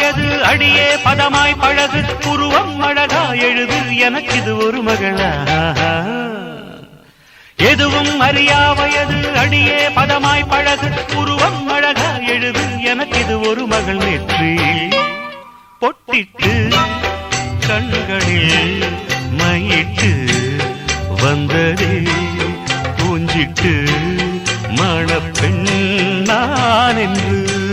வயது அடியே பதமாய் பழகு உருவம் அழகா எழுது எனக்கு இது ஒரு மகளா எதுவும் அறியா வயது அடியே பதமாய் பழகு உருவம் அழகா எழுது எனக்கு இது ஒரு மகள் நெற்றி பொட்டிட்டு கண்களில் மையிட்டு வந்ததே பூஞ்சிட்டு மணப்பெண் நான் என்று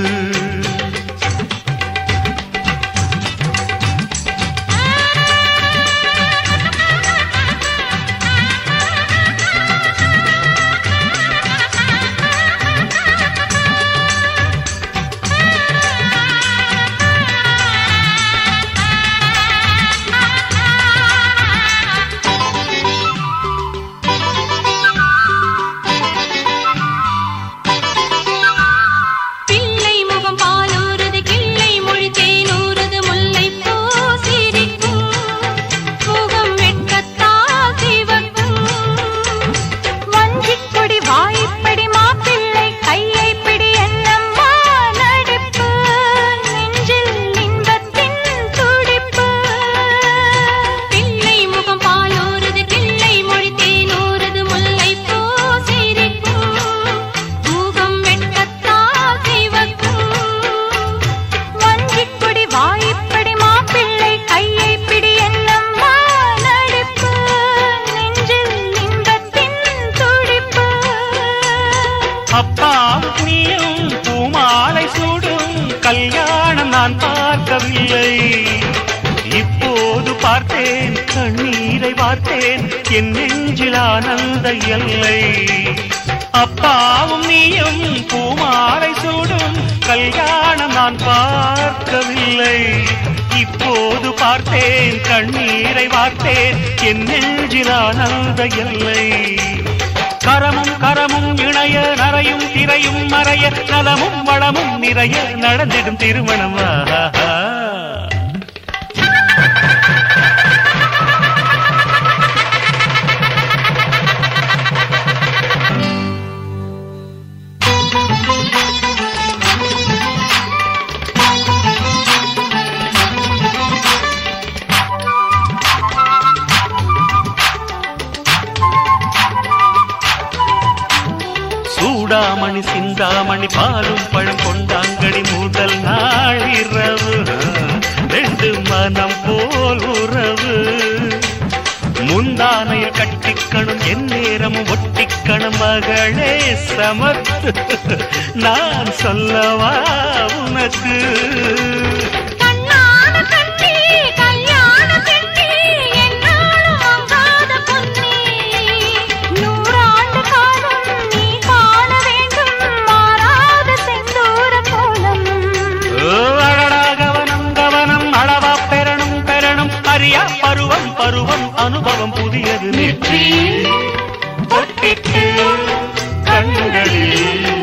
பிள்ளை முகம் பாலூறுது கிள்ளை மொழி தேனூறுது முல்லை பூ சிரிக்கும் முகம் வெட்கத்தால் சிவக்கும் வஞ்சிக் கொடி வாய்ப்படி மாப்பிள்ளை கையை பிடி என்னம்மா நடிப்பு நெஞ்சில் இன்பத்தின் துடிப்பு பிள்ளை முகம் பாலூறுது கிள்ளை மொழி தேனூறுது முல்லை பூ சிரிக்கும் முகம் வெட்கத்தால் சிவக்கும் வஞ்சிக் கொடி வாய்ப்படி மாப்பிள்ளை கையை பிடி என்னம்மா நடிப்பு நெஞ்சில் இன்பத்தின் துடிப்பு அப்பா நீயும் பூமாலை சூடும் கல்யாணம் நான் பார்க்கவில்லை இப்போது பார்த்தேன் கண்ணீரை பார்த்தேன் என் நெஞ்சில் ஆனந்த எல்லை அப்பாவும் நீயும் பூமாலை சூடும் கல்யாணம் நான் பார்க்கவில்லை இப்போது பார்த்தேன் கண்ணீரை பார்த்தேன் என் நெஞ்சில் ஆனந்த எல்லை கரமும் கரமும் இணைய நரையும் திரையும் மறைய நலமும் வளமும் நிறைய நடந்திடும் திருமணம் ஆஹா. சூடாமணி சிந்தாமணி பாலும் பழம் கொண்டாங்கடி முதல் நாள் இரவு ரெண்டு மனம் போல் உறவு முந்தானையில் கட்டிக்கணும் என் நேரமும் ஒட்டிக்கணும் மகளே சமத்து நான் சொல்லவா உனக்கு கண்ணான கண்ணி கல்யாண பெண்ணி என்னாலும் வாங்காத பொன்னி நூறாண்டு காலம் நீ காண வேண்டும் மாறாத செந்தூர கோலம் அடடா கவனம் கவனம் அளவா பெறணும் பெறணும் அறியா பருவம் பருவம் அனுபவம் புதியது நெற்றி பொட்டிட்டு கண்களில்